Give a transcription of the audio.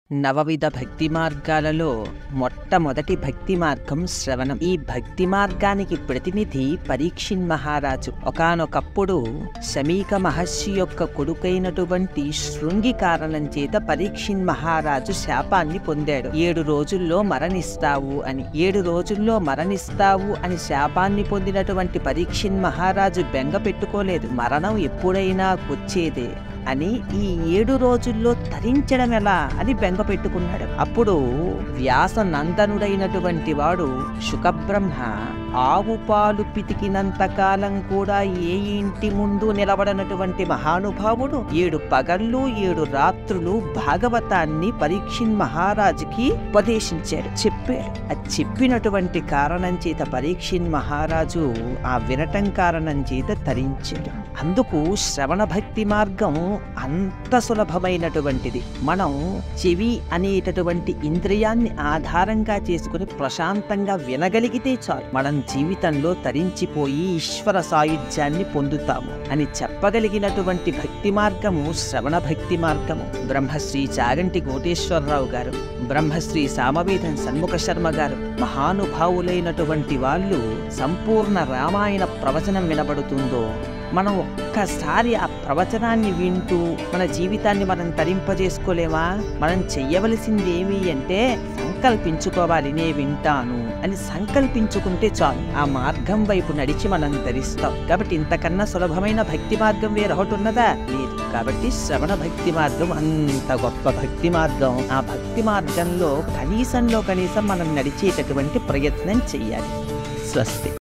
నవవిధ భక్తి మార్గాలలో మొట్టమొదటి భక్తి మార్గం శ్రవణం ఈ భక్తి మార్గానికి ప్రతినిధి పరీక్షిన్ మహారాజు ఒకానొకప్పుడు శమీక మహర్షి యొక్క కొడుకైనటువంటి శృంగి కారణం చేత పరీక్షిన్ మహారాజు శాపాన్ని పొందాడు ఏడు రోజుల్లో మరణిస్తావు అని ఏడు రోజుల్లో మరణిస్తావు అని శాపాన్ని పొందినటువంటి పరీక్షిన్ మహారాజు బెంగ పెట్టుకోలేదు మరణం ఎప్పుడైనా వచ్చేదే అని ఈ ఏడు రోజుల్లో తరించడం ఎలా అని బెంగ పెట్టుకున్నాడు అప్పుడు వ్యాస నందనుడైనటువంటి వాడు శుకబ్రహ్మ ఆవు పాలు పితికినంత కాలం కూడా ఏ ఇంటి ముందు నిలబడనటువంటి మహానుభావుడు ఏడు పగళ్ళు ఏడు రాత్రులు భాగవతాన్ని పరీక్షిన్ మహారాజుకి ఉపదేశించాడు చెప్పాడు అది చెప్పినటువంటి కారణం చేత పరీక్షిన్ మహారాజు ఆ వినటం కారణం చేత తరించాడు అందుకు శ్రవణ భక్తి మార్గం అంత సులభమైనటువంటిది మనం చెవి అనేటటువంటి ఇంద్రియాన్ని ఆధారంగా చేసుకుని ప్రశాంతంగా వినగలిగితే చాలు మనం జీవితంలో తరించిపోయి ఈశ్వర సాయుధ్యాన్ని పొందుతాము అని చెప్పగలిగినటువంటి భక్తి మార్గము శ్రవణ భక్తి మార్గము బ్రహ్మశ్రీ చాగంటి కోటేశ్వరరావు గారు బ్రహ్మశ్రీ సామవేదం సన్ముఖ శర్మ గారు మహానుభావులైనటువంటి వాళ్ళు సంపూర్ణ రామాయణ ప్రవచనం వినబడుతుందో మనం ఒక్కసారి ఆ ప్రవచనాన్ని వింటూ మన జీవితాన్ని మనం తరింపజేసుకోలేమా మనం చెయ్యవలసింది ఏమి అంటే సంకల్పించుకోవాలి నే వింటాను అని సంకల్పించుకుంటే చాలు ఆ మార్గం వైపు నడిచి మనం ధరిస్తాం కాబట్టి ఇంతకన్నా సులభమైన భక్తి మార్గం వేరొకటి ఉన్నదా లేదు కాబట్టి శ్రవణ భక్తి మార్గం అంత గొప్ప భక్తి మార్గం ఆ భక్తి మార్గంలో కనీసంలో కనీసం మనం నడిచేటటువంటి ప్రయత్నం చెయ్యాలి స్వస్తి